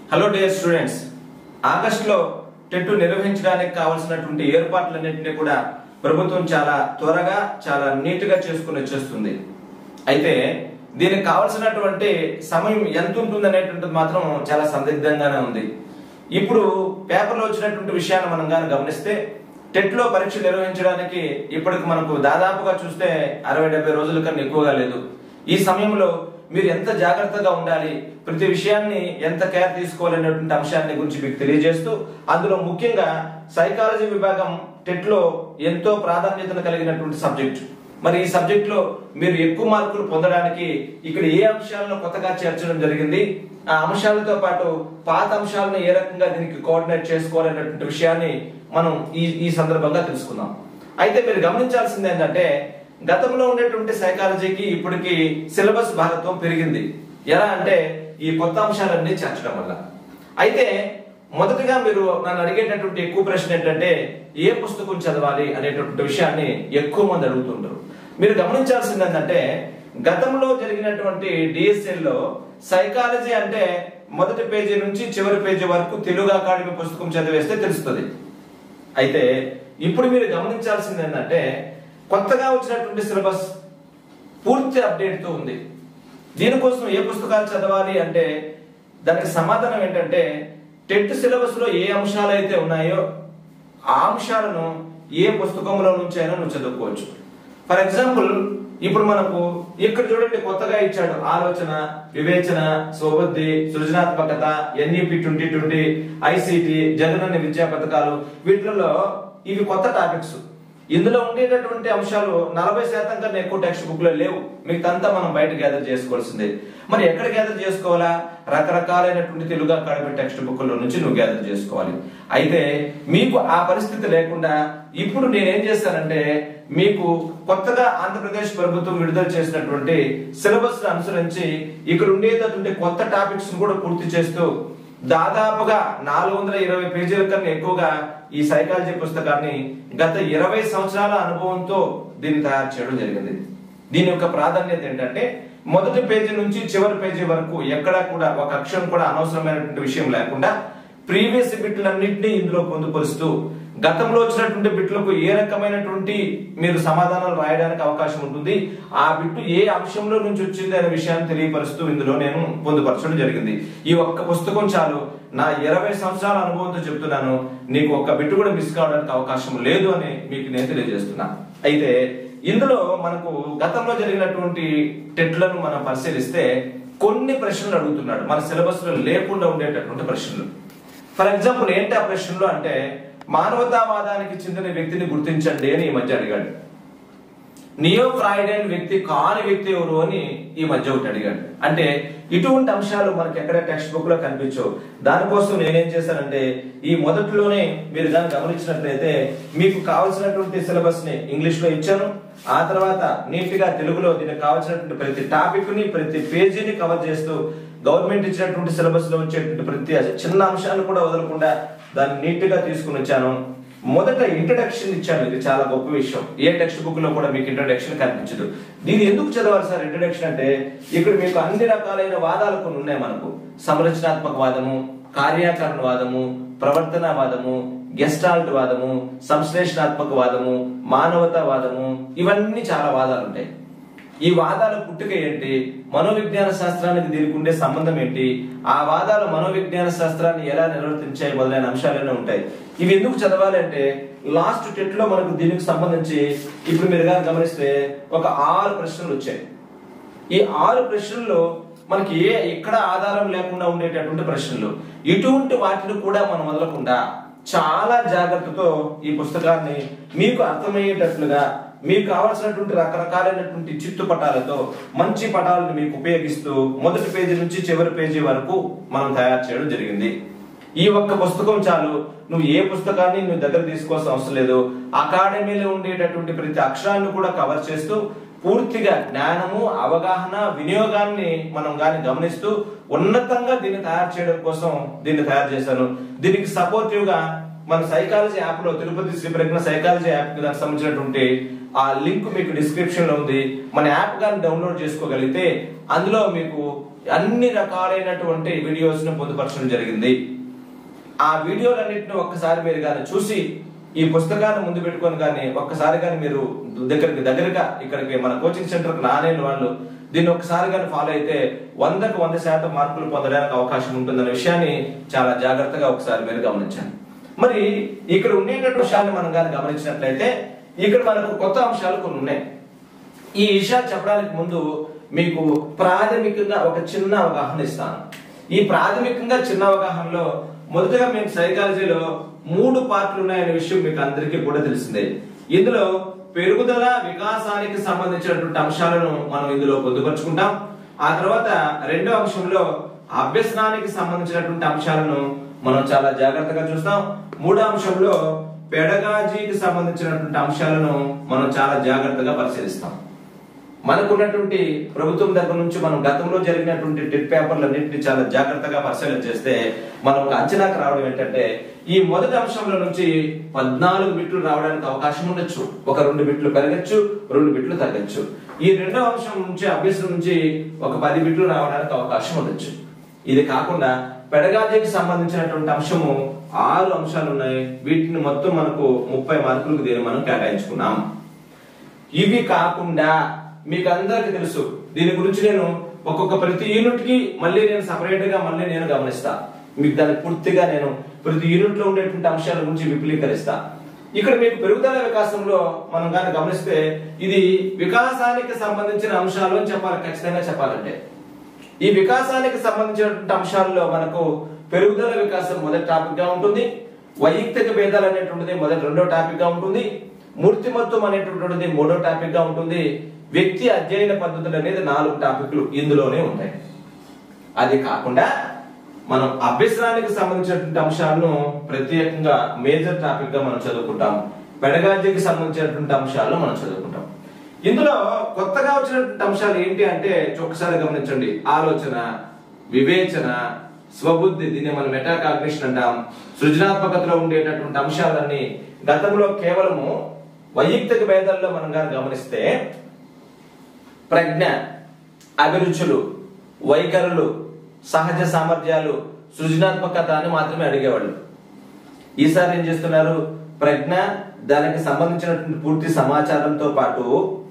hello dear students ఆగస్టులో TET నిర్వహించడానికి కావాల్సినటువంటి ఏర్పాట్లన్నింటినీ కూడా ప్రభుత్వం చాలా త్వరగా చాలా నీట్ గా చేసుకుని వచ్చేస్తుంది అయితే దీనికి కావాల్సినటువంటి సమయం ఎంత ఉంటుంది అనేటువంటిది మాత్రం చాలా సందిగ్ధంగానే ఉంది ఇప్పుడు పేపర్లో వచ్చినటువంటి విషయాన్ని మనం కానీ గమనిస్తే టెట్ లో పరీక్ష నిర్వహించడానికి ఇప్పటికి మనకు దాదాపుగా చూస్తే అరవై డెబ్బై రోజుల కన్నా ఎక్కువగా లేదు ఈ సమయంలో మీరు ఎంత జాగ్రత్తగా ఉండాలి ప్రతి విషయాన్ని ఎంత కేర్ తీసుకోవాలనేటువంటి అంశాన్ని గురించి మీకు తెలియజేస్తూ అందులో ముఖ్యంగా సైకాలజీ విభాగం టెట్ లో ఎంతో ప్రాధాన్యతను కలిగినటువంటి సబ్జెక్ట్ మరి ఈ సబ్జెక్ట్ లో మీరు ఎక్కువ మార్కులు పొందడానికి ఇక్కడ ఏ అంశాలను కొత్తగా చేర్చడం జరిగింది ఆ అంశాలతో పాటు పాత అంశాలను ఏ రకంగా దీనికి కోఆర్డినేట్ చేసుకోవాలనేటువంటి విషయాన్ని మనం ఈ ఈ సందర్భంగా తెలుసుకుందాం అయితే మీరు గమనించాల్సింది ఏంటంటే గతంలో ఉండేటువంటి సైకాలజీకి ఇప్పటికి సిలబస్ భాగత్వం పెరిగింది ఎలా అంటే ఈ కొత్త అంశాలన్నీ చేర్చడం వల్ల అయితే మొదటగా మీరు నన్ను అడిగేటటువంటి ఎక్కువ ప్రశ్న ఏంటంటే ఏ పుస్తకం చదవాలి అనేటటువంటి విషయాన్ని ఎక్కువ మంది అడుగుతుంటారు మీరు గమనించాల్సింది ఏంటంటే గతంలో జరిగినటువంటి డిఎస్ఎల్ లో సైకాలజీ అంటే మొదటి పేజీ నుంచి చివరి పేజీ వరకు తెలుగు అకాడమీ పుస్తకం చదివేస్తే తెలుస్తుంది అయితే ఇప్పుడు మీరు గమనించాల్సింది ఏంటంటే కొత్తగా వచ్చినటువంటి సిలబస్ పూర్తి అప్డేట్ తో ఉంది దీనికోసం ఏ పుస్తకాలు చదవాలి అంటే దానికి సమాధానం ఏంటంటే టెట్ సిలబస్ లో ఏ అంశాలు అయితే ఉన్నాయో ఆ అంశాలను ఏ పుస్తకంలో నుంచి అయినా నువ్వు చదువుకోవచ్చు ఫర్ ఎగ్జాంపుల్ ఇప్పుడు మనకు ఇక్కడ చూడండి కొత్తగా ఇచ్చాడు ఆలోచన వివేచన స్వబుద్ధి సృజనాత్మకత NEP twenty twenty ICT Jagananna విద్యా పథకాలు వీటిలో ఇవి కొత్త టాపిక్స్ ఇందులో ఉండేటటువంటి అంశాలు నలభై శాతం కన్నా ఎక్కువ టెక్స్ట్ బుక్ లో లేవు మిగతంతా మనం బయట గ్యాదర్ చేసుకోవాల్సిందే మరి ఎక్కడ గ్యాదర్ చేసుకోవాలా రకరకాలైనటువంటి తెలుగు అకాడమీ టెక్స్ట్ బుక్ లో నుంచి నువ్వు గ్యాదర్ చేసుకోవాలి అయితే మీకు ఆ పరిస్థితి లేకుండా ఇప్పుడు నేనేం చేస్తానంటే మీకు కొత్తగా ఆంధ్రప్రదేశ్ ప్రభుత్వం విడుదల చేసినటువంటి సిలబస్ అనుసరించి ఇక్కడ ఉండేటటువంటి కొత్త టాపిక్స్ కూడా పూర్తి చేస్తూ దాదాపుగా నాలుగు వందల ఇరవై పేజీల కన్నా ఎక్కువగా ఈ సైకాలజీ పుస్తకాన్ని గత ఇరవై సంవత్సరాల అనుభవంతో దీన్ని తయారు చేయడం జరిగింది దీని యొక్క ప్రాధాన్యత ఏంటంటే మొదటి పేజీ నుంచి చివరి పేజీ వరకు ఎక్కడా కూడా ఒక అక్షరం కూడా అనవసరమైనటువంటి విషయం లేకుండా ప్రీవియస్ బిట్లన్నింటినీ ఇందులో పొందుపరుస్తూ గతంలో వచ్చినటువంటి బిట్లకు ఏ రకమైనటువంటి మీరు సమాధానాలు రాయడానికి అవకాశం ఉంటుంది ఆ బిట్టు ఏ అంశంలో నుంచి వచ్చింది అనే విషయాన్ని తెలియపరుస్తూ ఇందులో నేను పొందుపరచడం జరిగింది ఈ ఒక్క పుస్తకం చాలు నా ఇరవై సంవత్సరాల అనుభవంతో చెప్తున్నాను నీకు ఒక్క బిట్టు కూడా మిస్ కావడానికి అవకాశం లేదు అని మీకు నేను తెలియజేస్తున్నా అయితే ఇందులో మనకు గతంలో జరిగినటువంటి టెట్లను మనం పరిశీలిస్తే కొన్ని ప్రశ్నలు అడుగుతున్నాడు మన సిలబస్ లో లేకుండా ఉండేటటువంటి ప్రశ్నలు ఫర్ ఎగ్జాంపుల్ ఏంటి ఆ ప్రశ్నలు అంటే మానవతావాదానికి చెందిన వ్యక్తిని గుర్తించండి అని ఈ మధ్య అడిగాడు నియో ఫ్రాయిడైన్ వ్యక్తి కాని వ్యక్తి ఎవరు అని ఈ మధ్య ఒకటి అడిగాడు అంటే ఇటువంటి అంశాలు మనకి ఎక్కడ టెక్స్ట్ బుక్ లో కనిపించవు దానికోసం నేనేం చేశానంటే ఈ మొదట్లోనే మీరు దాన్ని గమనించినట్లయితే మీకు కావాల్సినటువంటి సిలబస్ ని ఇంగ్లీష్ లో ఇచ్చాను ఆ తర్వాత నీట్ గా తెలుగులో దీనికి కావాల్సినటువంటి ప్రతి టాపిక్ ని ప్రతి పేజీని కవర్ చేస్తూ గవర్నమెంట్ ఇచ్చినటువంటి సిలబస్ లో వచ్చేటువంటి ప్రతి చిన్న అంశాన్ని కూడా వదలకుండా దాన్ని నీట్ గా తీసుకుని వచ్చాను మొదట ఇంట్రడక్షన్ ఇచ్చాను ఇది చాలా గొప్ప విషయం ఏ టెక్స్ట్ బుక్ లో కూడా మీకు ఇంట్రడక్షన్ కనిపించదు దీన్ని ఎందుకు చదవాలి సార్ ఇంట్రడక్షన్ అంటే ఇక్కడ మీకు అన్ని రకాలైన వాదాలు కొన్ని ఉన్నాయి మనకు సంరచనాత్మక వాదము కార్యాకరణ వాదము ప్రవర్తన వాదము గెస్టాల్ట్ వాదము సంశ్లేషణాత్మక వాదము మానవతా వాదము ఇవన్నీ చాలా వాదాలు ఉంటాయి ఈ వాదాల పుట్టుక ఏంటి మనోవిజ్ఞాన శాస్త్రానికి దీనికి ఉండే సంబంధం ఏంటి ఆ వాదాలు మనోవిజ్ఞాన శాస్త్రాన్ని ఎలా నిర్వర్తించాయి మొదలైన అంశాలనే ఉంటాయి ఇవి ఎందుకు చదవాలి అంటే లాస్ట్ టెట్ లో మనకు దీనికి సంబంధించి ఇప్పుడు మీరు కానీ గమనిస్తే ఒక ఆరు ప్రశ్నలు వచ్చాయి ఈ ఆరు ప్రశ్నల్లో మనకి ఏ ఎక్కడ ఆధారం లేకుండా ఉండేటటువంటి ప్రశ్నలు ఇటువంటి వాటిని కూడా మనం వదలకుండా చాలా జాగ్రత్తతో ఈ పుస్తకాన్ని మీకు అర్థమయ్యేటట్లుగా మీకు కావాల్సినటువంటి రకరకాలైనటువంటి చిత్తు పటాలతో మంచి పటాలను మీకు ఉపయోగిస్తూ మొదటి పేజీ నుంచి చివరి పేజీ వరకు మనం తయారు చేయడం జరిగింది ఈ ఒక్క పుస్తకం చాలు నువ్వు ఏ పుస్తకాన్ని నువ్వు దగ్గర తీసుకోవాల్సిన అవసరం లేదు అకాడమీలో ఉండేటటువంటి ప్రతి అక్షరాన్ని కూడా కవర్ చేస్తూ పూర్తిగా జ్ఞానము అవగాహన వినియోగాన్ని మనం గాని గమనిస్తూ ఉన్నతంగా దీన్ని తయారు చేయడం కోసం దీన్ని తయారు చేశాను దీనికి సపోర్టివ్ గా మన సైకాలజీ యాప్ లో తిరుపతి శ్రీ ప్రజ్ఞ సైకాలజీ యాప్ కి దానికి సంబంధించినటువంటి ఆ లింక్ మీకు డిస్క్రిప్షన్ లో ఉంది మన యాప్ కానీ డౌన్లోడ్ చేసుకోగలిగితే అందులో మీకు అన్ని రకాలైనటువంటి వీడియోస్ ను పొందుపరచడం జరిగింది ఆ వీడియోలన్నింటిని ఒక్కసారి మీరు కానీ చూసి ఈ పుస్తకాన్ని ముందు పెట్టుకొని కానీ ఒక్కసారి కానీ మీరు దగ్గరికి దగ్గరగా ఇక్కడికి మన కోచింగ్ సెంటర్కి రాలేని వాళ్ళు దీన్ని ఒక్కసారి కానీ ఫాలో అయితే వందకు వంద శాతం మార్కులు పొందడానికి అవకాశం ఉంటుందనే విషయాన్ని చాలా జాగ్రత్తగా ఒకసారి మీరు గమనించండి మరి ఇక్కడ ఉండేటటువంటి విషయాన్ని మనం కానీ గమనించినట్లయితే ఇక్కడ మనకు కొత్త అంశాలు కొన్ని ఉన్నాయి ఈ విషయాలు చెప్పడానికి ముందు మీకు ప్రాథమికంగా ఒక చిన్న అవగాహన ఇస్తాను ఈ ప్రాథమికంగా చిన్న అవగాహనలో మొదటగా మేము సైకాలజీలో మూడు పార్ట్లు ఉన్నాయనే విషయం మీకు అందరికీ కూడా తెలిసిందే ఇందులో పెరుగుదల వికాసానికి సంబంధించినటువంటి అంశాలను మనం ఇందులో పొందుపరుచుకుంటాం ఆ తర్వాత రెండో అంశంలో అభ్యసనానికి సంబంధించినటువంటి అంశాలను మనం చాలా జాగ్రత్తగా చూస్తాం మూడో అంశంలో పెడగాజీకి సంబంధించినటువంటి అంశాలను మనం చాలా జాగ్రత్తగా పరిశీలిస్తాం మనకున్నటువంటి ప్రభుత్వం దగ్గర నుంచి మనం గతంలో జరిగినటువంటి టెట్ పేపర్లు అన్నింటినీ చాలా జాగ్రత్తగా పరిశీలన చేస్తే మనం ఒక అంచనాకు రావడం ఏంటంటే ఈ మొదటి అంశంలో నుంచి పద్నాలుగు బిట్లు రావడానికి అవకాశం ఉండొచ్చు ఒక రెండు బిట్లు పెరగచ్చు రెండు బిట్లు తగ్గచ్చు ఈ రెండో అంశం నుంచి అభ్యసనం నుంచి ఒక పది బిట్లు రావడానికి అవకాశం ఉండొచ్చు ఇది కాకుండా పెడగాజీకి సంబంధించినటువంటి అంశము ఆరు అంశాలు ఉన్నాయి వీటిని మొత్తం మనకు ముప్పై మార్కులకు దీన్ని మనం కేటాయించుకున్నాం ఇవి కాకుండా మీకు అందరికి తెలుసు దీని గురించి నేను ఒక్కొక్క ప్రతి యూనిట్ కి మళ్ళీ నేను సపరేట్ గా మళ్ళీ నేను గమనిస్తా మీకు దాన్ని పూర్తిగా నేను ప్రతి యూనిట్ లో ఉండేటువంటి అంశాల గురించి విపులీకరిస్తా ఇక్కడ మీకు పెరుగుదల వికాసంలో మనం కానీ గమనిస్తే ఇది వికాసానికి సంబంధించిన అంశాలు అని చెప్పాలి ఖచ్చితంగా చెప్పాలంటే ఈ వికాసానికి సంబంధించినటువంటి అంశాల్లో మనకు పెరుగుదల వికాసం మొదటి టాపిక్ గా ఉంటుంది వైయక్తిక భేదాలు అనేటువంటిది మొదటి రెండో టాపిక్ గా ఉంటుంది మూర్తిమత్వం అనేటువంటిది మూడో టాపిక్ గా ఉంటుంది వ్యక్తి అధ్యయన పద్ధతులు అనేది నాలుగు టాపిక్లు ఇందులోనే ఉంటాయి అది కాకుండా మనం అభ్యసనానికి సంబంధించినటువంటి అంశాలను ప్రత్యేకంగా మేజర్ టాపిక్ గా మనం చదువుకుంటాం పెడగాజీకి సంబంధించినటువంటి అంశాలను మనం చదువుకుంటాం ఇందులో కొత్తగా వచ్చినటువంటి అంశాలు ఏంటి అంటే ఒకసారి గమనించండి ఆలోచన వివేచన స్వబుద్ధి దీన్ని మనం మెటాకాగ్నిషన్ అంటాం సృజనాత్మకతలో ఉండేటటువంటి అంశాలన్నీ గతంలో కేవలము వైయక్తిక భేదాల్లో మనం కానీ గమనిస్తే ప్రజ్ఞ అభిరుచులు వైఖరులు సహజ సామర్థ్యాలు సృజనాత్మకత అని మాత్రమే అడిగేవాళ్ళు ఈసారి ఏం చేస్తున్నారు ప్రజ్ఞ దానికి సంబంధించినటువంటి పూర్తి సమాచారంతో పాటు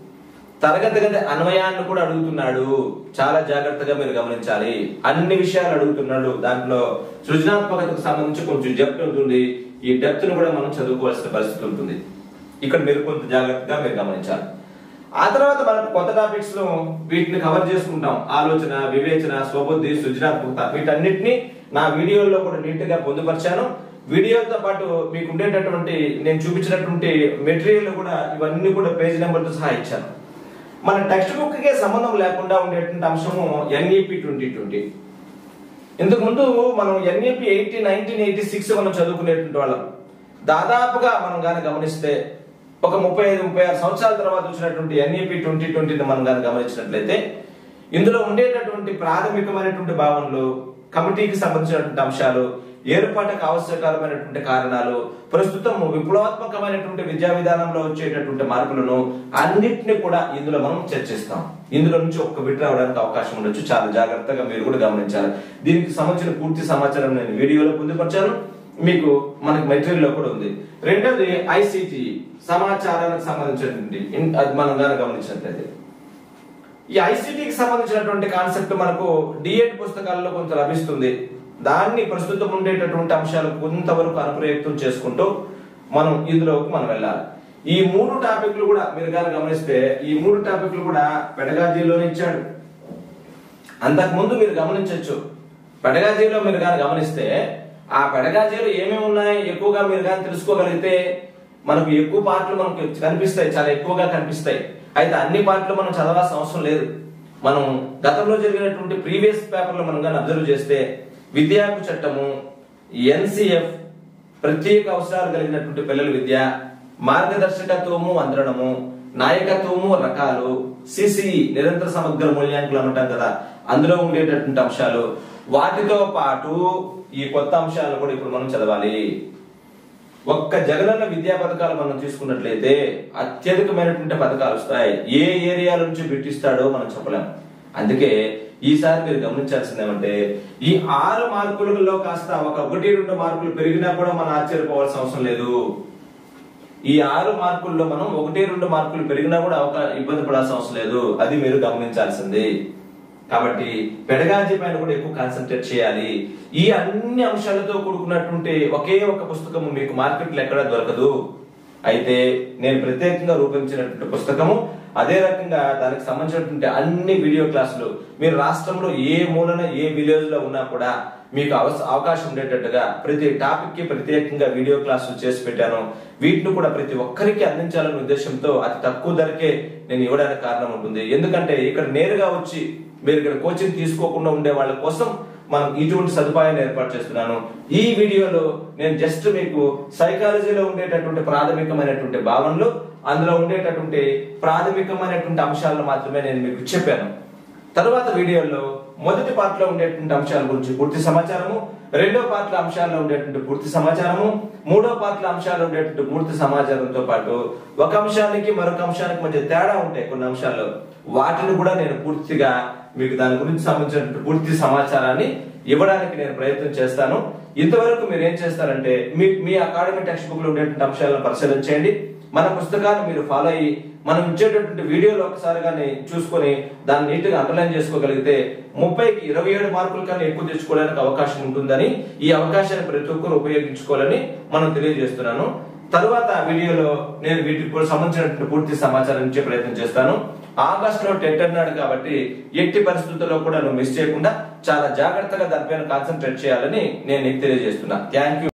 తరగతి గది అన్వయాన్ని కూడా అడుగుతున్నాడు చాలా జాగ్రత్తగా మీరు గమనించాలి అన్ని విషయాలు అడుగుతున్నాడు దాంట్లో సృజనాత్మకతకు సంబంధించి కొంచెం డెప్త్ ఉంటుంది ఈ డెప్త్ ను కూడా మనం చదువుకోవాల్సిన పరిస్థితి ఉంటుంది ఇక్కడ మీరు కొంత జాగ్రత్తగా మీరు గమనించాలి ఆ తర్వాత మనకు కొత్త టాపిక్స్ లో వీటిని కవర్ చేసుకుంటాం ఆలోచన వివేచన స్వబుద్ధి సృజనాత్మకత వీటన్నిటిని నా వీడియోల్లో కూడా నీట్ గా పొందుపరిచాను వీడియోతో పాటు మీకు ఉండేటటువంటి నేను చూపించినటువంటి మెటీరియల్ కూడా ఇవన్నీ కూడా పేజ్ నెంబర్ తో సహా ఇచ్చాను మన టెక్స్ట్ బుక్ కి సంబంధం లేకుండా ఉండేటువంటి అంశము ఎన్ఈపి ట్వంటీ ట్వంటీ ఇంతకు ముందు మనం NEP eighty nineteen eighty six మనం చదువుకునేటువంటి వాళ్ళం దాదాపుగా మనం గాని గమనిస్తే ఒక ముప్పై ఐదు ముప్పై ఆరు సంవత్సరాల తర్వాత వచ్చినటువంటి ఎన్ఈపి ట్వంటీ ట్వంటీని మనం గాని గమనించినట్లయితే ఇందులో ఉండేటటువంటి ప్రాథమికమైనటువంటి భావనలు కమిటీకి సంబంధించినటువంటి అంశాలు ఏర్పాటుకు ఆవశ్యకరమైనటువంటి కారణాలు ప్రస్తుతం విప్లవాత్మకమైనటువంటి విద్యా విధానంలో వచ్చేటటువంటి మార్పులను అన్నిటిని కూడా ఇందులో మనం చర్చిస్తాం ఇందులో నుంచి ఒక్క బిట్ రావడానికి అవకాశం ఉండొచ్చు చాలా జాగ్రత్తగా మీరు కూడా గమనించాలి దీనికి సంబంధించిన పూర్తి సమాచారం నేను వీడియోలో పొందుపరిచాను మీకు మనకి మెటీరియల్ లో కూడా ఉంది రెండోది ఐసిటి సమాచారానికి సంబంధించినటువంటి ఇన్- అది మనం కానీ గమనించినట్లయితే ఈ ఐసిటికి సంబంధించినటువంటి కాన్సెప్ట్ మనకు డిఎడ్ పుస్తకాల్లో కొంత లభిస్తుంది దాన్ని ప్రస్తుతం ఉండేటటువంటి అంశాలు కొంతవరకు అనుప్రయుక్తం చేసుకుంటూ మనం ఇందులోకి మనం వెళ్ళాలి ఈ మూడు టాపిక్లు కూడా మీరు కానీ గమనిస్తే ఈ మూడు టాపిక్లు కూడా పెడగాజీలోనే ఇచ్చాడు అంతకు ముందు మీరు గమనించవచ్చు పెడగాజీలో మీరు కానీ గమనిస్తే ఆ పెడగాజీలో ఏమేమి ఉన్నాయి ఎక్కువగా మీరు కానీ తెలుసుకోగలిగితే మనకు ఎక్కువ పాటలు మనకు కనిపిస్తాయి చాలా ఎక్కువగా కనిపిస్తాయి అయితే అన్ని పాటలు మనం చదవాల్సిన అవసరం లేదు మనం గతంలో జరిగినటువంటి ప్రీవియస్ పేపర్లో మనం కానీ అబ్జర్వ్ చేస్తే విద్యాకు చట్టము ఎన్సిఎఫ్ ప్రత్యేక అవసరాలు కలిగినటువంటి పిల్లల విద్య మార్గదర్శకత్వము అంతరణము నాయకత్వము రకాలు సిసి నిరంతర సమగ్ర మూల్యాంకనం అంటాం కదా అందులో ఉండేటటువంటి అంశాలు వాటితో పాటు ఈ కొత్త అంశాలను కూడా ఇప్పుడు మనం చదవాలి ఒక్క జగనన్న విద్యా పథకాలు మనం తీసుకున్నట్లయితే అత్యధికమైనటువంటి పథకాలు వస్తాయి ఏ ఏరియా నుంచి పెట్టిస్తాడో మనం చెప్పలేం అందుకే ఈసారి మీరు గమనించాల్సింది ఏమంటే ఈ ఆరు మార్కులలో కాస్త ఒక ఒకటి రెండు మార్కులు పెరిగినా కూడా మనం ఆశ్చర్యపోవాల్సిన అవసరం లేదు ఈ ఆరు మార్కుల్లో మనం ఒకటి రెండు మార్కులు పెరిగినా కూడా అవక ఇబ్బంది పడాల్సిన అవసరం లేదు అది మీరు గమనించాల్సింది కాబట్టి పెడగాజీ పైన కూడా ఎక్కువ కాన్సన్ట్రేట్ చేయాలి ఈ అన్ని అంశాలతో కూడుకున్నటువంటి ఒకే ఒక పుస్తకము మీకు మార్కెట్లో ఎక్కడ దొరకదు అయితే నేను ప్రత్యేకంగా రూపొందించినటువంటి పుస్తకము అదే రకంగా దానికి సంబంధించినటువంటి అన్ని వీడియో క్లాసులు మీరు రాష్ట్రంలో ఏ మూలన ఏ విలేజ్ లో ఉన్నా కూడా మీకు అవస- అవకాశం ఉండేటట్టుగా ప్రతి టాపిక్ కి ప్రత్యేకంగా వీడియో క్లాసులు చేసి పెట్టాను వీటిని కూడా ప్రతి ఒక్కరికి అందించాలనే ఉద్దేశంతో అతి తక్కువ ధరకే నేను ఇవ్వడానికి కారణం ఉంటుంది ఎందుకంటే ఇక్కడ నేరుగా వచ్చి మీరు ఇక్కడ కోచింగ్ తీసుకోకుండా ఉండే వాళ్ళ కోసం మనం ఇటువంటి సదుపాయాన్ని ఏర్పాటు చేస్తున్నాను ఈ వీడియోలో నేను జస్ట్ మీకు సైకాలజీలో ఉండేటటువంటి ప్రాథమికమైనటువంటి భావనలు అందులో ఉండేటటువంటి ప్రాథమికమైనటువంటి అంశాలను మాత్రమే నేను మీకు చెప్పాను తర్వాత వీడియోలో మొదటి పార్ట్ లో ఉండేటువంటి అంశాల గురించి పూర్తి సమాచారము రెండో పార్ట్ లో అంశాల్లో ఉండేటువంటి పూర్తి సమాచారము మూడో పార్ట్ లో అంశాలు ఉండేటువంటి పూర్తి సమాచారంతో పాటు ఒక అంశానికి మరొక అంశానికి మధ్య తేడా ఉంటాయి కొన్ని అంశాల్లో వాటిని కూడా నేను పూర్తిగా మీకు దాని గురించి సంబంధించినటువంటి పూర్తి సమాచారాన్ని ఇవ్వడానికి నేను ప్రయత్నం చేస్తాను ఇంతవరకు మీరు ఏం చేస్తారంటే మీ మీ అకాడమీ టెక్స్ట్ బుక్ లో ఉండేటువంటి అంశాలను పరిశీలన చేయండి మన పుస్తకాన్ని మీరు ఫాలో అయ్యి మనం ఇచ్చేటటువంటి వీడియోలు ఒకసారి కానీ చూసుకొని దాన్ని నీట్ గా అండర్లైన్ చేసుకోగలిగితే ముప్పైకి ఇరవై ఏడు మార్కుల కన్నా ఎక్కువ తెచ్చుకోవడానికి అవకాశం ఉంటుందని ఈ అవకాశాన్ని ప్రతి ఒక్కరు ఉపయోగించుకోవాలని మనం తెలియజేస్తున్నాను తరువాత వీడియోలో నేను వీటికి కూడా సంబంధించినటువంటి పూర్తి సమాచారం ఇచ్చే ప్రయత్నం చేస్తాను ఆగస్ట్ లో టెట్ అన్నాడు కాబట్టి ఎట్టి పరిస్థితుల్లో కూడా నువ్వు మిస్ చేయకుండా చాలా జాగ్రత్తగా దానిపైన కాన్సన్ట్రేట్ చేయాలని నేను నీకు తెలియజేస్తున్నా థ్యాంక్ యూ